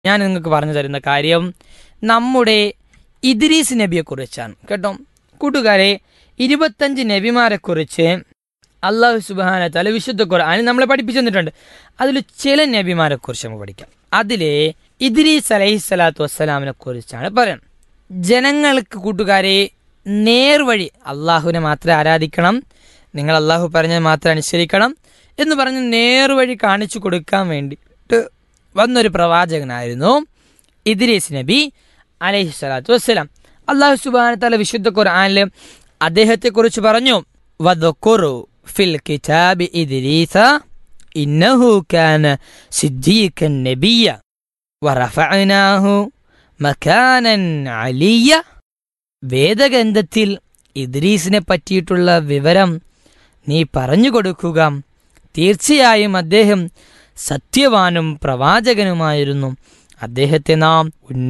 ഞാൻ നിങ്ങൾക്ക് പറഞ്ഞു തരുന്ന കാര്യം നമ്മുടെ ഇദ്രീസ് നബിയെ കുറിച്ചാണ് കേട്ടോ കൂട്ടുകാരെ ഇരുപത്തഞ്ച് നബിമാരെ കുറിച്ച് അള്ളാഹു സുബാന തല വിശുദ്ധ ഖുർആൻ നമ്മളെ പഠിപ്പിച്ചു തന്നിട്ടുണ്ട് അതിൽ ചില നബിമാരെ കുറിച്ച് നമുക്ക് പഠിക്കാം അതിലെ ഇദ്രീസ് അലൈഹി സ്വലാത്തു വസ്സലാമിനെ കുറിച്ചാണ് പറയുന്നത് ജനങ്ങൾക്ക് കൂട്ടുകാരെ നേർവഴി അള്ളാഹുവിനെ മാത്രമേ ആരാധിക്കണം നിങ്ങൾ അള്ളാഹു പറഞ്ഞത് മാത്രം അനുസരിക്കണം എന്ന് പറഞ്ഞ് നേർവഴി കാണിച്ചു കൊടുക്കാൻ വേണ്ടിയിട്ട് വന്നൊരു പ്രവാചകനായിരുന്നു ഇദ്രീസ് നബി അലൈഹി സ്വലാത്തു വസ്സലാം അള്ളാഹു സുബാന തല വിശുദ്ധ ഖുർആനിൽ അദ്ദേഹത്തെക്കുറിച്ച് പറഞ്ഞു വദക്കുറു ഫിൽ കിതാബി ഇദ്രീസ ഇന്നഹു കാന സിദ്ദീഖൻ നബിയ വറഫഅനാഹു മകാനൻ അലിയ വേദഗ്രന്ഥത്തിൽ ഇദ്രീസിനെ പറ്റിയിട്ടുള്ള വിവരം നീ പറഞ്ഞു കൊടുക്കുക തീർച്ചയായും അദ്ദേഹം സത്യവാനും പ്രവാചകനുമായിരുന്നു അദ്ദേഹത്തെ നാം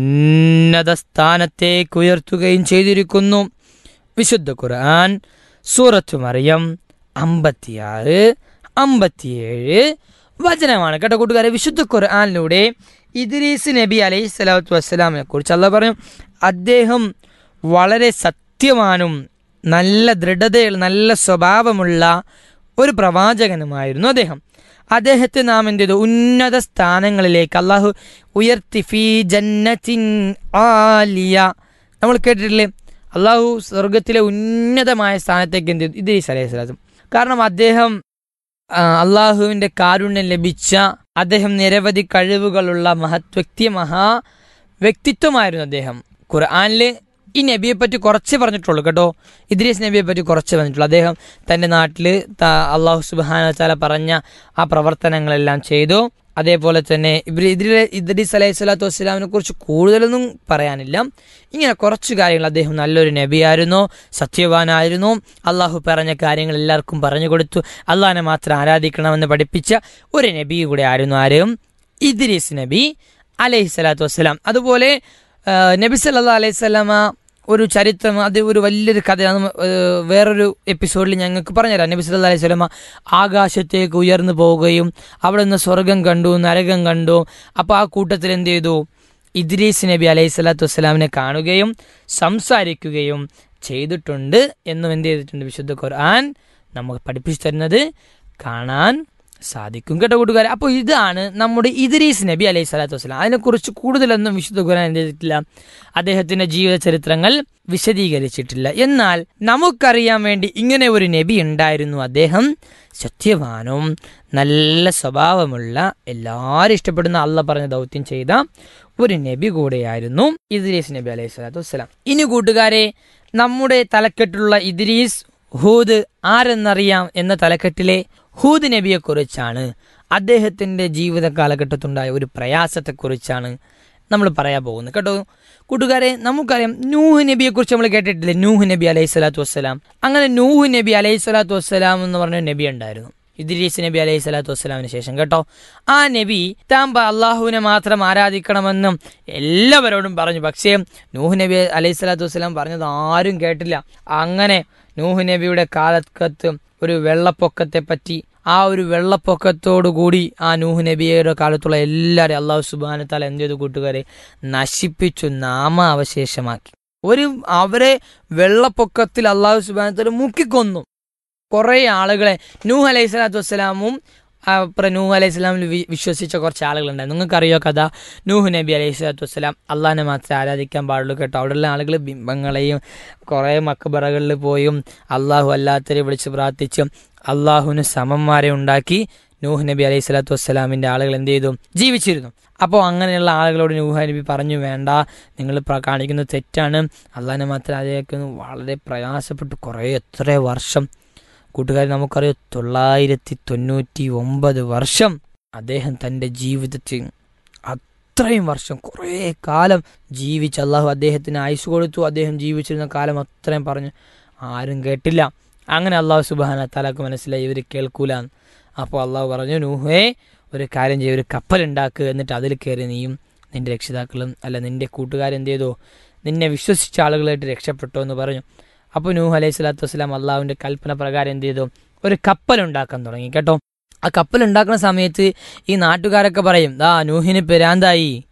ഉന്നത സ്ഥാനത്തേക്ക് ഉയർത്തുകയും ചെയ്തിരിക്കുന്നു വിശുദ്ധ ഖുർആൻ സൂറത്തു മറിയം അമ്പത്തിയാറ് അമ്പത്തിയേഴ് വചനമാണ് കേട്ടോ കൂട്ടുകാരെ വിശുദ്ധ ഖുർആനിലൂടെ ഇദ്രീസ് നബി അലൈഹി സ്വലാത്തു വസ്സലാമിനെ കുറിച്ച് അല്ല പറഞ്ഞു അദ്ദേഹം വളരെ സത്യവാനും നല്ല ദൃഢതയുള്ള നല്ല സ്വഭാവമുള്ള ഒരു പ്രവാചകനുമായിരുന്നു അദ്ദേഹം അദ്ദേഹത്തെ നാം എന്ത് ചെയ്തു ഉന്നത സ്ഥാനങ്ങളിലേക്ക് അള്ളാഹു ഉയർത്തി ഫീ ജന്നത്തിൻ ആലിയ നമ്മൾ കേട്ടിട്ടില്ലേ അള്ളാഹു സ്വർഗത്തിലെ ഉന്നതമായ സ്ഥാനത്തേക്ക് എന്ത് ചെയ്തു ഇദ്രീസ് അലൈഹി സ്വലാത്തും കാരണം അദ്ദേഹം ആ, അള്ളാഹുവിൻ്റെ കാരുണ്യം ലഭിച്ച അദ്ദേഹം നിരവധി കഴിവുകളുള്ള മഹത് വ്യക്തി മഹാ വ്യക്തിത്വമായിരുന്നു അദ്ദേഹം ഖുർആനിൽ ഈ നബിയെ പറ്റി കുറച്ച് പറഞ്ഞിട്ടുള്ളൂ കേട്ടോ ഇദ്രീസ് നബിയെ പറ്റി കുറച്ച് പറഞ്ഞിട്ടുള്ളൂ അദ്ദേഹം തൻ്റെ നാട്ടിൽ അള്ളാഹു സുബാന താല പറഞ്ഞ ആ പ്രവർത്തനങ്ങളെല്ലാം ചെയ്തു അതേപോലെ തന്നെ ഇവർ ഇതിൽ ഇദ്രീസ് അലൈഹി സ്വലാത്തു വസ്സലാമിനെ കുറിച്ച് കൂടുതലൊന്നും പറയാനില്ല ഇങ്ങനെ കുറച്ച് കാര്യങ്ങൾ അദ്ദേഹം നല്ലൊരു നബിയായിരുന്നു സത്യവാനായിരുന്നു അള്ളാഹു പറഞ്ഞ കാര്യങ്ങൾ എല്ലാവർക്കും പറഞ്ഞു കൊടുത്തു അള്ളാഹിനെ മാത്രം ആരാധിക്കണമെന്ന് പഠിപ്പിച്ച ഒരു നബി കൂടെ ആയിരുന്നു ആരും ഇദ്രീസ് നബി അലൈഹി സ്വലാത്തു വസ്സലാം അതുപോലെ ആ, നബി സല്ലാ അലൈഹി സ്വലാമ ഒരു ചരിത്രം അത് ഒരു വലിയൊരു കഥയാണ് ഏ, വേറൊരു എപ്പിസോഡിൽ ഞങ്ങൾക്ക് പറഞ്ഞുതരാം നബി സല്ലാ അലൈഹി സ്വലമ ആകാശത്തേക്ക് ഉയർന്നു പോവുകയും അവിടെ നിന്ന് സ്വർഗം കണ്ടു നരകം കണ്ടു അപ്പോൾ ആ കൂട്ടത്തിൽ എന്ത് ചെയ്തു ഇദ്രീസ് നബി അലൈഹി സ്വലാത്തു വസ്സലാമിനെ കാണുകയും സംസാരിക്കുകയും ചെയ്തിട്ടുണ്ട് എന്നും എന്ത് ചെയ്തിട്ടുണ്ട് വിശുദ്ധ ഖുർആൻ നമുക്ക് പഠിപ്പിച്ചു തരുന്നത് കാണാൻ സാധിക്കും കേട്ടോ കൂട്ടുകാരെ അപ്പോൾ ഇതാണ് നമ്മുടെ ഇദ്രീസ് നബി അലൈഹി സ്വലാത്തു വസ്സലാം അതിനെക്കുറിച്ച് കൂടുതലൊന്നും വിശുദ്ധ ഖുർആൻ എന്ത് ചെയ്തിട്ടില്ല അദ്ദേഹത്തിന്റെ ജീവിത ചരിത്രങ്ങൾ വിശദീകരിച്ചിട്ടില്ല എന്നാൽ നമുക്കറിയാൻ വേണ്ടി ഇങ്ങനെ ഒരു നബി ഉണ്ടായിരുന്നു അദ്ദേഹം സത്യവാനും നല്ല സ്വഭാവമുള്ള എല്ലാവരും ഇഷ്ടപ്പെടുന്ന അള്ള പറഞ്ഞ ദൗത്യം ചെയ്ത ഒരു നബി കൂടെയായിരുന്നു ഇദ്രീസ് നബി അലൈഹി സ്വലാത്തു വസ്സലാം ഇനി കൂട്ടുകാരെ നമ്മുടെ തലക്കെട്ടിലുള്ള ഇദ്രീസ് ഹൂദ് ആരെന്നറിയാം എന്ന തലക്കെട്ടിലെ ഹൂദ് നബിയെക്കുറിച്ചാണ് അദ്ദേഹത്തിൻ്റെ ജീവിത കാലഘട്ടത്തുണ്ടായ ഒരു പ്രയാസത്തെക്കുറിച്ചാണ് നമ്മൾ പറയാൻ പോകുന്നത് കേട്ടോ കൂട്ടുകാരെ നമുക്കറിയാം നൂഹ് നബിയെക്കുറിച്ച് നമ്മൾ കേട്ടിട്ടില്ലേ നൂഹ് നബി അലൈഹി സ്വലാത്തു വസ്സലാം അങ്ങനെ നൂഹ് നബി അലൈഹി സ്വലാത്തു വസ്സലാം എന്ന് പറഞ്ഞ നബി ഉണ്ടായിരുന്നു ഇദ്രീസ് നബി അലൈഹി സ്വലാത്തു വസ്സലാമിന് ശേഷം കേട്ടോ ആ നബി താൻ പ- അള്ളാഹുവിനെ മാത്രം ആരാധിക്കണമെന്നും എല്ലാവരോടും പറഞ്ഞു പക്ഷേ നൂഹ് നബി അലൈഹി സ്വലാത്തു വസ്സലാം പറഞ്ഞത് ആരും കേട്ടില്ല അങ്ങനെ നൂഹ് നബിയുടെ കാലത്ത് ഒരു വെള്ളപ്പൊക്കത്തെ പറ്റി ആ ഒരു വെള്ളപ്പൊക്കത്തോടു കൂടി ആ നൂഹ് നബിയുടെ കാലത്തുള്ള എല്ലാവരും അള്ളാഹു സുബാനത്താൽ എന്ത് ചെയ്തു കൂട്ടുകാരെ നശിപ്പിച്ചു നാമാവശേഷമാക്കി ഒരു അവരെ വെള്ളപ്പൊക്കത്തിൽ അള്ളാഹു സുബാനത്താൽ മുക്കിക്കൊന്നു കുറേ ആളുകളെ നൂഹ് അലൈഹി സ്വലാത്തു വസ്സലാമും അപ്പുറം നൂഹ് അലൈഹി സ്വലാമിൽ വി- വിശ്വസിച്ച കുറച്ച് ആളുകളുണ്ടായിരുന്നു നിങ്ങൾക്കറിയോ കഥ നൂഹ് നബി അലൈഹി സ്വലാത്തു വസ്സലാം അള്ളാഹിനെ മാത്രമേ ആരാധിക്കാൻ പാടുള്ളൂ കേട്ടോ അവിടെയുള്ള ആളുകൾ ബിംബങ്ങളെയും കുറേ മക്കബറകളിൽ പോയും അള്ളാഹു അല്ലാത്തവരെ വിളിച്ച് പ്രാർത്ഥിച്ചും അള്ളാഹുവിന് സമന്മാരെ ഉണ്ടാക്കി നൂഹ് നബി അലൈഹി സ്വലാത്തു വസ്സലാമിൻ്റെ ആളുകൾ എന്ത് ചെയ്തു ജീവിച്ചിരുന്നു അപ്പോൾ അങ്ങനെയുള്ള ആളുകളോട് നൂഹ് നബി പറഞ്ഞു വേണ്ട നിങ്ങൾ പ്ര- കാണിക്കുന്നത് തെറ്റാണ് അള്ളാഹിനെ മാത്രം ആരാധിക്കുന്നു വളരെ പ്രയാസപ്പെട്ട് കുറേ എത്ര വർഷം കൂട്ടുകാർ നമുക്കറിയാം തൊള്ളായിരത്തി തൊണ്ണൂറ്റി ഒമ്പത് വർഷം അദ്ദേഹം തൻ്റെ ജീവിതത്തിൽ അത്രയും വർഷം കുറേ കാലം ജീവിച്ച് അള്ളാഹു അദ്ദേഹത്തിന് ആയുസ് കൊടുത്തു അദ്ദേഹം ജീവിച്ചിരുന്ന കാലം അത്രയും പറഞ്ഞു ആരും കേട്ടില്ല അങ്ങനെ അള്ളാഹു സുബാന തലാക്ക് മനസ്സിലായി ഇവർ കേൾക്കൂല അപ്പോൾ അള്ളാഹു പറഞ്ഞു നൂഹേ ഒരു കാര്യം ചെയ്യും ഒരു കപ്പലുണ്ടാക്കുക എന്നിട്ട് അതിൽ കയറി നീയും നിന്റെ രക്ഷിതാക്കളും അല്ല നിന്റെ കൂട്ടുകാരെന്ത് ചെയ്തു നിന്നെ വിശ്വസിച്ച ആളുകളായിട്ട് രക്ഷപ്പെട്ടു എന്ന് പറഞ്ഞു അപ്പോൾ നൂഹ് അലൈഹി സ്വലാത്തു വസ്സലാം അള്ളാഹുവിൻ്റെ കൽപ്പന പ്രകാരം എന്ത് ചെയ്തു ഒരു കപ്പൽ ഉണ്ടാക്കാൻ തുടങ്ങി കേട്ടോ ആ കപ്പൽ ഉണ്ടാക്കുന്ന സമയത്ത് ഈ നാട്ടുകാരൊക്കെ പറയും ദാ നൂഹിന് പെരാന്തായി